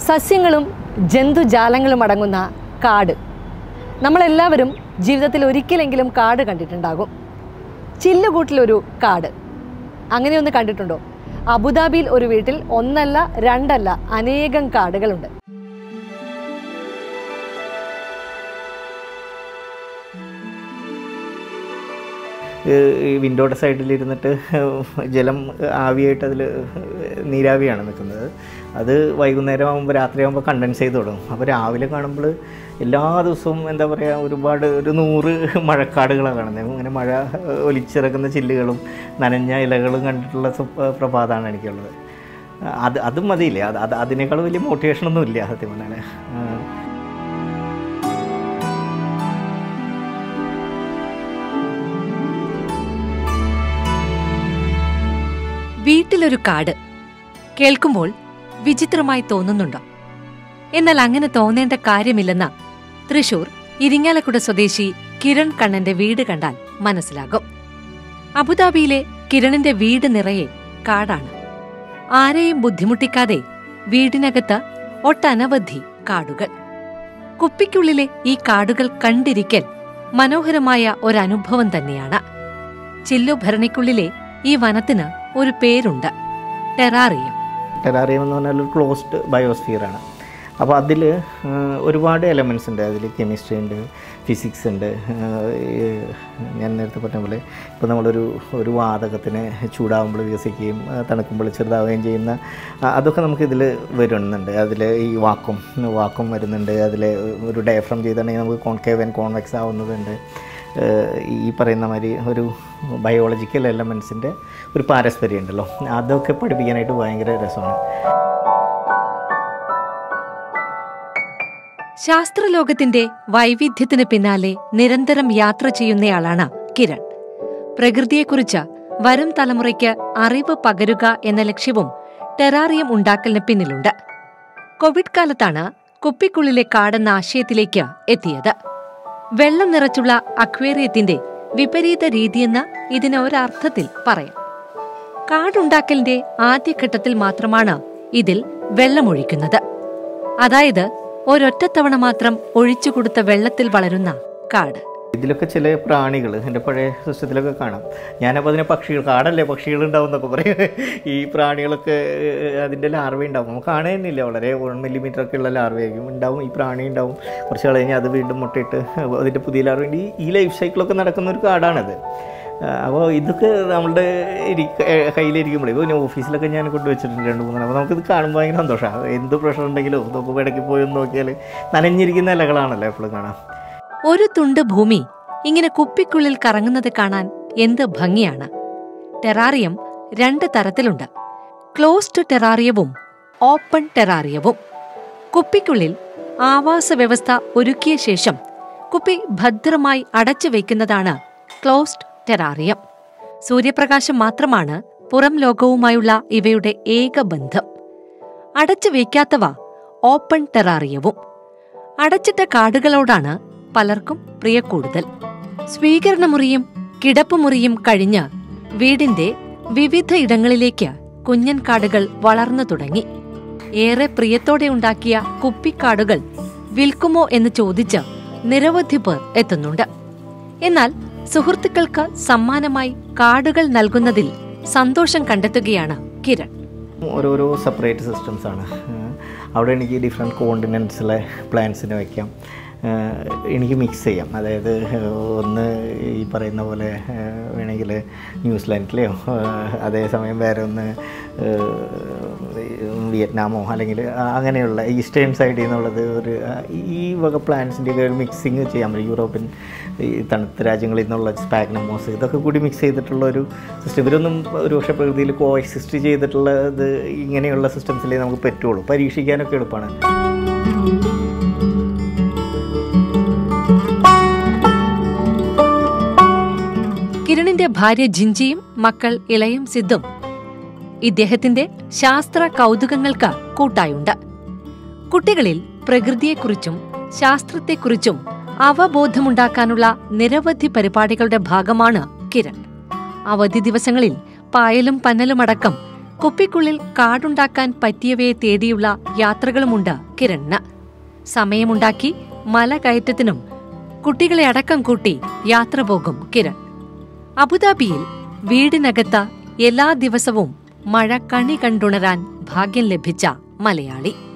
സസ്യങ്ങളും ജന്തുജാലങ്ങളും അടങ്ങുന്ന കാട് നമ്മളെല്ലാവരും ജീവിതത്തിൽ ഒരിക്കലെങ്കിലും കാട് കണ്ടിട്ടുണ്ടാകും ചില്ലുകൂട്ടിലൊരു കാട് അങ്ങനെയൊന്ന് കണ്ടിട്ടുണ്ടോ അബുദാബിയിൽ ഒരു വീട്ടിൽ ഒന്നല്ല രണ്ടല്ല അനേകം കാടുകളുണ്ട് ഈ വിൻഡോയുടെ സൈഡിലിരുന്നിട്ട് ജലം ആവിയായിട്ട് അതിൽ നീരാവിയാണ് നിൽക്കുന്നത് അത് വൈകുന്നേരം ആകുമ്പോൾ രാത്രിയാകുമ്പോൾ കണ്ടൻസ് ചെയ്ത് തുടങ്ങും അപ്പോൾ രാവിലെ കാണുമ്പോൾ എല്ലാ ദിവസവും എന്താ പറയുക ഒരുപാട് ഒരു നൂറ് മഴക്കാടുകളാണ് കാണുന്നത് ഇങ്ങനെ മഴ ഒലിച്ചിറക്കുന്ന ചില്ലുകളും നനഞ്ഞ ഇലകളും കണ്ടിട്ടുള്ള സുപ- പ്രഭാതമാണ് എനിക്കുള്ളത് അത് അതും മതിയില്ലേ അത് അത് അതിനേക്കാൾ വലിയ മോട്ടിവേഷനൊന്നും ഇല്ല സത്യം പറഞ്ഞാൽ വീട്ടിലൊരു കാട് കേൾക്കുമ്പോൾ വിചിത്രമായി തോന്നുന്നുണ്ടോ എന്നാൽ അങ്ങനെ തോന്നേണ്ട കാര്യമില്ലെന്ന തൃശൂർ ഇരിങ്ങാലക്കുട സ്വദേശി കിരൺ കണ്ണന്റെ വീട് കണ്ടാൽ മനസ്സിലാകും അബുദാബിയിലെ കിരണിന്റെ വീട് നിറയെ കാടാണ് ആരെയും ബുദ്ധിമുട്ടിക്കാതെ വീടിനകത്ത് ഒട്ടനവധി കാടുകൾ കുപ്പിക്കുള്ളിലെ ഈ കാടുകൾ കണ്ടിരിക്കൽ മനോഹരമായ ഒരനുഭവം തന്നെയാണ് ചില്ലു ഭരണിക്കുള്ളിലെ ഈ വനത്തിന് ഒരു പേരുണ്ട് ടെറാറിയം ടെറാറിയം എന്ന് പറഞ്ഞാൽ ഒരു ക്ലോസ്ഡ് ബയോസ്ഫിയറാണ് അപ്പോൾ അതിൽ ഒരുപാട് എലമെൻറ്റ്സ് ഉണ്ട് അതിൽ കെമിസ്ട്രി ഉണ്ട് ഫിസിക്സ് ഉണ്ട് ആഹ് ഈ ഞാൻ നേരത്തെ പറഞ്ഞ പോലെ ഇപ്പോൾ നമ്മളൊരു ഒരു വാതകത്തിന് ചൂടാകുമ്പോൾ വികസിക്കുകയും ആ, തണുക്കുമ്പോൾ ചെറുതാവുകയും ചെയ്യുന്ന ആ, അതൊക്കെ നമുക്ക് ഇതിൽ വരുന്നുണ്ട് അതിൽ ഈ വാക്കും വാക്കും വരുന്നുണ്ട് അതിൽ ഒരു ഡയഫ്രം ചെയ്തിട്ടുണ്ടെങ്കിൽ നമുക്ക് കോൺകേവ് ആൻഡ് കോൺവെക്സ് ആവുന്നതുണ്ട് ഏഹ് ഈ പറയുന്ന മാതിരി ഒരു ബയോളജിക്കൽ എലമെൻസിൻ്റെ ഒരു പാരസ്പര്യം ഉണ്ടല്ലോ അതൊക്കെ പഠിപ്പിക്കാനായിട്ട് ഭയങ്കര രസമാണ് ശാസ്ത്രലോകത്തിന്റെ വൈവിധ്യത്തിന് പിന്നാലെ നിരന്തരം യാത്ര ചെയ്യുന്നയാളാണ് കിരൺ പ്രകൃതിയെക്കുറിച്ച് വരും തലമുറയ്ക്ക് അറിവ് പകരുക എന്ന ലക്ഷ്യവും ടെറാറിയം ഉണ്ടാക്കലിന് പിന്നിലുണ്ട് കോവിഡ് കാലത്താണ് കുപ്പിക്കുള്ളിലെ കാടെന്ന ആശയത്തിലേക്ക് എത്തിയത് വെള്ളം നിറച്ചുള്ള അക്വേറിയത്തിന്റെ വിപരീത രീതിയെന്ന് ഇതിന് ഒരർത്ഥത്തിൽ പറയാം കാടുണ്ടാക്കലിന്റെ ആദ്യഘട്ടത്തിൽ മാത്രമാണ് ഇതിൽ വെള്ളമൊഴിക്കുന്നത് അതായത് ഒരൊറ്റത്തവണ മാത്രം ഒഴിച്ചുകൊടുത്ത വെള്ളത്തിൽ വളരുന്ന കാട് ഇതിലൊക്കെ ചില പ്രാണികൾ എൻ്റെ പഴയ സിസ്റ്റത്തിലൊക്കെ കാണാം ഞാനപ്പോൾ അതിനെ പക്ഷികൾ കാടല്ലേ പക്ഷികൾ ഉണ്ടാവും എന്നൊക്കെ പറയും ഈ പ്രാണികളൊക്കെ ഏഹ്, അതിൻ്റെ ലാർവ ഉണ്ടാവും നമുക്ക് കാണുന്നില്ല വളരെ വൺ മില്ലിമീറ്റർ ഒക്കെ ഉള്ള ലാർവയായിരിക്കും ഉണ്ടാവും ഈ പ്രാണി ഉണ്ടാവും കുറച്ച് നാൾ കഴിഞ്ഞാൽ അത് വീണ്ടും മുട്ടയിട്ട് അതിൻ്റെ പുതിയ ലാർവ ഈ ഈ ലൈഫ് സൈക്കിളൊക്കെ നടക്കുന്ന ഒരു കാടാണത് അപ്പോൾ ഇതൊക്കെ നമ്മളുടെ ഇരിക്ക കയ്യിലിരിക്കുമ്പോഴേ ഇപ്പോൾ ഞാൻ ഓഫീസിലൊക്കെ ഞാൻ കൊണ്ടുവച്ചിട്ടുണ്ട് രണ്ട് മൂന്നെണ്ണം അപ്പോൾ നമുക്കിത് കാണുമ്പോൾ ഭയങ്കര സന്തോഷമാണ് എന്ത് പ്രഷർ ഉണ്ടെങ്കിലും നോക്കുമ്പോൾ ഇടയ്ക്ക് പോയി ഒന്ന് നോക്കിയാൽ നനഞ്ഞിരിക്കുന്ന ഇലകളാണല്ലോ എപ്പോഴും കാണാം ഒരു തുണ്ട് ഭൂമി ഇങ്ങനെ കുപ്പിക്കുള്ളിൽ കറങ്ങുന്നത് കാണാൻ എന്ത് ഭംഗിയാണ് ടെറാറിയം രണ്ട് തരത്തിലുണ്ട് ക്ലോസ്ഡ് ടെറാറിയവും ഓപ്പൺ ടെറാറിയവും കുപ്പിക്കുള്ളിൽ ആവാസ വ്യവസ്ഥ ഒരുക്കിയ ശേഷം കുപ്പി ഭദ്രമായി അടച്ചു വയ്ക്കുന്നതാണ് ക്ലോസ്ഡ് ടെറാറിയം സൂര്യപ്രകാശം മാത്രമാണ് പുറം ലോകവുമായുള്ള ഇവയുടെ ഏക ബന്ധം അടച്ചു വയ്ക്കാത്തവ ഓപ്പൺ ടെറാറിയവും അടച്ചിട്ട കാടുകളോടാണ് പലർക്കും പ്രിയക്കൂടുതൽ സ്വീകരണമുറിയും കിടപ്പുമുറിയും കഴിഞ്ഞ് വീടിന്റെ വിവിധ ഇടങ്ങളിലേക്ക് കുഞ്ഞൻ കാടുകൾ വളർന്നു തുടങ്ങി ഏറെ പ്രിയത്തോടെ ഉണ്ടാക്കിയ കുപ്പിക്കാടുകൾ വിൽക്കുമോ എന്ന് ചോദിച്ച് നിരവധി പേർ എത്തുന്നുണ്ട് എന്നാൽ സുഹൃത്തുക്കൾക്ക് സമ്മാനമായി കാടുകൾ നൽകുന്നതിൽ സന്തോഷം കണ്ടെത്തുകയാണ് കിരൺ ഓരോരോ സെപ്പറേറ്റ് സിസ്റ്റംസ് ആണ് ഏഹ് അവിടെ എനിക്ക് ഡിഫറെൻറ്റ് കോണ്ടിനെൻറ്റ്സിലെ പ്ലാന്റ്സിനെ വയ്ക്കാം ഏഹ് എനിക്ക് മിക്സ് ചെയ്യാം അതായത് ഏഹ് ഒന്ന് ഈ പറയുന്ന പോലെ ഏഹ് വേണമെങ്കിൽ ന്യൂസിലാൻഡിലെയോ ഏഹ് അതേസമയം വേറെ ഒന്ന് ഏഹ് വിയറ്റ്നാമോ അല്ലെങ്കിൽ അങ്ങനെയുള്ള ഈസ്റ്റേൺ സൈഡിൽ നിന്നുള്ളത് ഒരു ആഹ് ഈ വക പ്ലാന്റ്സിൻ്റെയൊക്കെ ഒരു മിക്സിങ് ചെയ്യാൻ പറ്റും യൂറോപ്യൻ ഈ തണുത്ത രാജ്യങ്ങളിൽ നിന്നുള്ള സ്പാഗ്നമോസ് ഇതൊക്കെ കൂടി മിക്സ് ചെയ്തിട്ടുള്ള ഒരു സിസ്റ്റം ഇവരൊന്നും ഒരു പക്ഷേ പ്രകൃതിയിൽ കോ എക്സിസ്റ്റ് ചെയ്തിട്ടുള്ളത് ഇങ്ങനെയുള്ള സിസ്റ്റംസിലേ നമുക്ക് പറ്റുള്ളൂ പരീക്ഷിക്കാനൊക്കെ എളുപ്പമാണ് കിരണിന്റെ ഭാര്യ ജിഞ്ചിയും മക്കൾ ഇളയും സിദ്ധും ഇദ്ദേഹത്തിന്റെ ശാസ്ത്ര കൗതുകങ്ങൾക്ക് കൂട്ടായുണ്ട് കുട്ടികളിൽ പ്രകൃതിയെക്കുറിച്ചും ശാസ്ത്രത്തെക്കുറിച്ചും അവബോധമുണ്ടാക്കാനുള്ള നിരവധി പരിപാടികളുടെ ഭാഗമാണ് കിരൺ അവധി ദിവസങ്ങളിൽ പായലും പന്നലുമടക്കം കുപ്പിക്കുള്ളിൽ കാടുണ്ടാക്കാൻ പറ്റിയവയെ തേടിയുള്ള യാത്രകളുമുണ്ട് കിരണിന് സമയമുണ്ടാക്കി മല കയറ്റത്തിനും കുട്ടികളെ അടക്കം കൂട്ടി യാത്ര പോകും കിരൺ അബുദാബിയിൽ വീടിനകത്ത് എല്ലാ ദിവസവും മഴ കണി കണ്ടുണരാൻ ഭാഗ്യം ലഭിച്ച മലയാളി